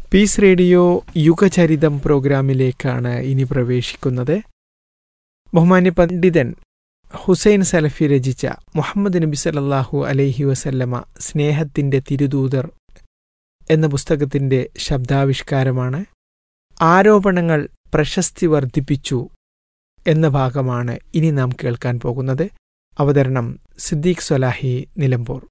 piece radio യുഗചരിതം പ്രോഗ്രാമിലേക്കാണ് ഇനി പ്രവേശിക്കുന്നത് ബഹുമാന്യ പണ്ഡിതൻ ഹുസൈൻ സലഫി രചിച്ച മുഹമ്മദ് നബി സല്ലല്ലാഹു അലൈഹി വസല്ലമ സ്നേഹത്തിന്റെ തിരുദൂതർ എന്ന പുസ്തകത്തിന്റെ ശബ്ദാവിഷ്കാരമാണ് ആരോപണങ്ങൾ പ്രശസ്തി വർദ്ധിപ്പിച്ചു എന്ന ഭാഗമാണ് ഇനി നാം കേൾക്കാൻ പോകുന്നത് അവതരണം സിദ്ദീഖ് സ്വലാഹി നിലമ്പൂർ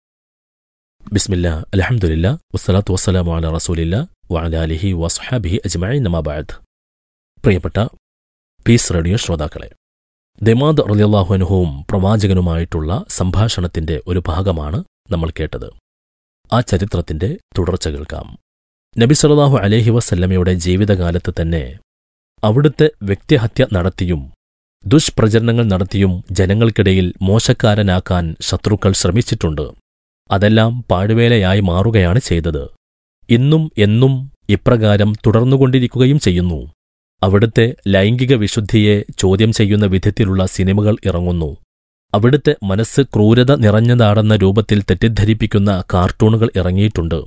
ബിസ്മില്ല അലഹമുല്ല വസ്സലാത്തു വസ്സലാമു അല റസൂലില്ല വഅല അലിഹി വസ്ഹാബിഹി അജ്മഈൻ നമാബാദ് പ്രിയപ്പെട്ട പീസ് റേഡിയോ ശ്രോതാക്കളെ ദമാദ് റളിയല്ലാഹു അൻഹുവും പ്രവാചകനുമായിട്ടുള്ള സംഭാഷണത്തിന്റെ ഒരു ഭാഗമാണ് നമ്മൾ കേട്ടത് ആ ചരിത്രത്തിന്റെ തുടർച്ച കേൾക്കാം നബി സല്ലല്ലാഹു അലൈഹി വസല്ലമയുടെ ജീവിതകാലത്ത് തന്നെ അവിടുത്തെ വ്യക്തിഹത്യ നടത്തിയും ദുഷ്പ്രചരണങ്ങൾ നടത്തിയും ജനങ്ങൾക്കിടയിൽ മോശക്കാരനാക്കാൻ ശത്രുക്കൾ ശ്രമിച്ചിട്ടുണ്ട് അതെല്ലാം പാഴ്വേലയായി മാറുകയാണ് ചെയ്തത് ഇന്നും എന്നും ഇപ്രകാരം തുടർന്നുകൊണ്ടിരിക്കുകയും ചെയ്യുന്നു അവിടുത്തെ ലൈംഗിക വിശുദ്ധിയെ ചോദ്യം ചെയ്യുന്ന വിധത്തിലുള്ള സിനിമകൾ ഇറങ്ങുന്നു അവിടുത്തെ മനസ്സ് ക്രൂരത നിറഞ്ഞതാണെന്ന രൂപത്തിൽ തെറ്റിദ്ധരിപ്പിക്കുന്ന കാർട്ടൂണുകൾ ഇറങ്ങിയിട്ടുണ്ട്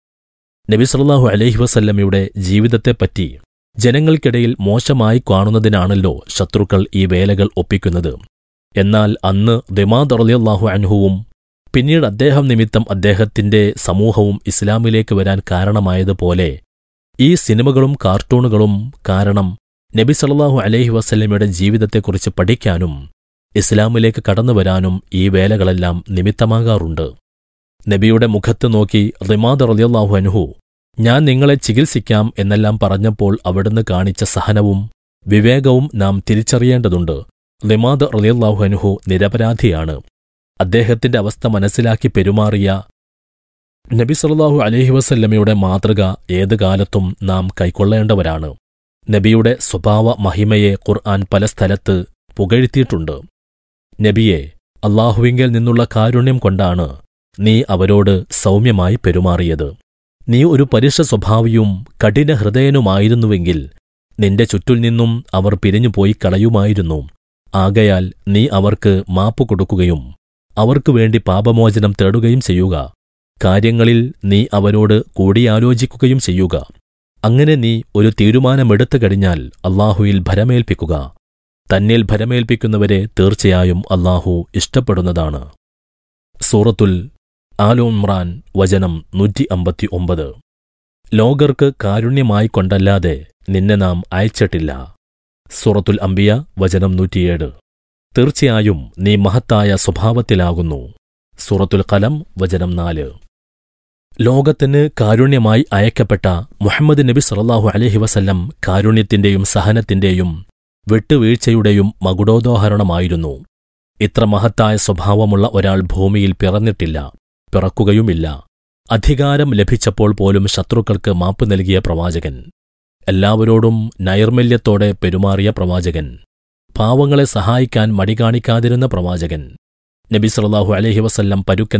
നബി സല്ലല്ലാഹു അലൈഹി വസല്ലമയുടെ ജീവിതത്തെപ്പറ്റി ജനങ്ങൾക്കിടയിൽ മോശമായി കാണുന്നതിനാണല്ലോ ശത്രുക്കൾ ഈ വേലകൾ ഒപ്പിക്കുന്നത് എന്നാൽ അന്ന് ദിമാദ് റളിയല്ലാഹു അൻഹുവും പിന്നീട് അദ്ദേഹം നിമിത്തം അദ്ദേഹത്തിന്റെ സമൂഹവും ഇസ്ലാമിലേക്ക് വരാൻ കാരണമായതുപോലെ ഈ സിനിമകളും കാർട്ടൂണുകളും കാരണം നബി സല്ലല്ലാഹു അലൈഹി വസല്ലമയുടെ ജീവിതത്തെക്കുറിച്ച് പഠിക്കാനും ഇസ്ലാമിലേക്ക് കടന്നുവരാനും ഈ വേലകളെല്ലാം നിമിത്തമാകാറുണ്ട് നബിയുടെ മുഖത്ത് നോക്കി റിമാദ് റളിയല്ലാഹു അൻഹു ഞാൻ നിങ്ങളെ ചികിത്സിക്കാം എന്നെല്ലാം പറഞ്ഞപ്പോൾ അവിടുന്ന് കാണിച്ച സഹനവും വിവേകവും നാം തിരിച്ചറിയേണ്ടതുണ്ട് റിമാദ് റളിയല്ലാഹു അൻഹു നിരപരാധിയാണ് അദ്ദേഹത്തിന്റെ അവസ്ഥ മനസ്സിലാക്കി പെരുമാറിയ നബി സല്ലല്ലാഹു അലൈഹി വസല്ലമയുടെ മാതൃക ഏത് കാലത്തും നാം കൈക്കൊള്ളേണ്ടവരാണ് നബിയുടെ സ്വഭാവ മഹിമയെ ഖുർആൻ പല സ്ഥലത്ത് പുകഴ്ത്തിയിട്ടുണ്ട് നബിയെ അള്ളാഹുവിങ്കിൽ നിന്നുള്ള കാരുണ്യം കൊണ്ടാണ് നീ അവരോട് സൗമ്യമായി പെരുമാറിയത് നീ ഒരു പരുഷ സ്വഭാവിയും കഠിന ഹൃദയനുമായിരുന്നുവെങ്കിൽ നിന്റെ ചുറ്റിൽ നിന്നും അവർ പിരിഞ്ഞുപോയി കളയുമായിരുന്നു ആകയാൽ നീ അവർക്ക് മാപ്പ് കൊടുക്കുകയും അവർക്കു വേണ്ടി പാപമോചനം തേടുകയും ചെയ്യുക കാര്യങ്ങളിൽ നീ അവരോട് കൂടിയാലോചിക്കുകയും ചെയ്യുക അങ്ങനെ നീ ഒരു തീരുമാനമെടുത്തു കഴിഞ്ഞാൽ അള്ളാഹുയിൽ ഭരമേൽപ്പിക്കുക തന്നിൽ ഭരമേൽപ്പിക്കുന്നവരെ തീർച്ചയായും അള്ളാഹു ഇഷ്ടപ്പെടുന്നതാണ് സൂറത്തുൽ ആലു ഇമ്രാൻ വചനം നൂറ്റി അമ്പത്തി ഒമ്പത് ലോകർക്ക് കാരുണ്യമായി കൊണ്ടല്ലാതെ നിന്നെ നാം അയച്ചിട്ടില്ല സൂറത്തുൽ അംബിയ വചനം നൂറ്റിയേഴ് തീർച്ചയായും നീ മഹത്തായ സ്വഭാവത്തിലാകുന്നു സൂറത്തുൽ കലം വചനം നാല് ലോകത്തിന് കാരുണ്യമായി അയക്കപ്പെട്ട മുഹമ്മദ് നബി സല്ലല്ലാഹു അലൈഹി വസല്ലം കാരുണ്യത്തിന്റെയും സഹനത്തിന്റെയും വിട്ടുവീഴ്ചയുടെയും മകുടോദോഹരണമായിരുന്നു ഇത്ര മഹത്തായ സ്വഭാവമുള്ള ഒരാൾ ഭൂമിയിൽ പിറന്നിട്ടില്ല പിറക്കുകയുമില്ല അധികാരം ലഭിച്ചപ്പോൾ പോലും ശത്രുക്കൾക്ക് മാപ്പ് നൽകിയ പ്രവാചകൻ എല്ലാവരോടും നൈർമല്യത്തോടെ പെരുമാറിയ പ്രവാചകൻ പാവങ്ങളെ സഹായിക്കാൻ മടി കാണിക്കാതിരുന്ന പ്രവാചകൻ നബി സല്ലല്ലാഹു അലൈഹി വസല്ലം പരുക്കൻ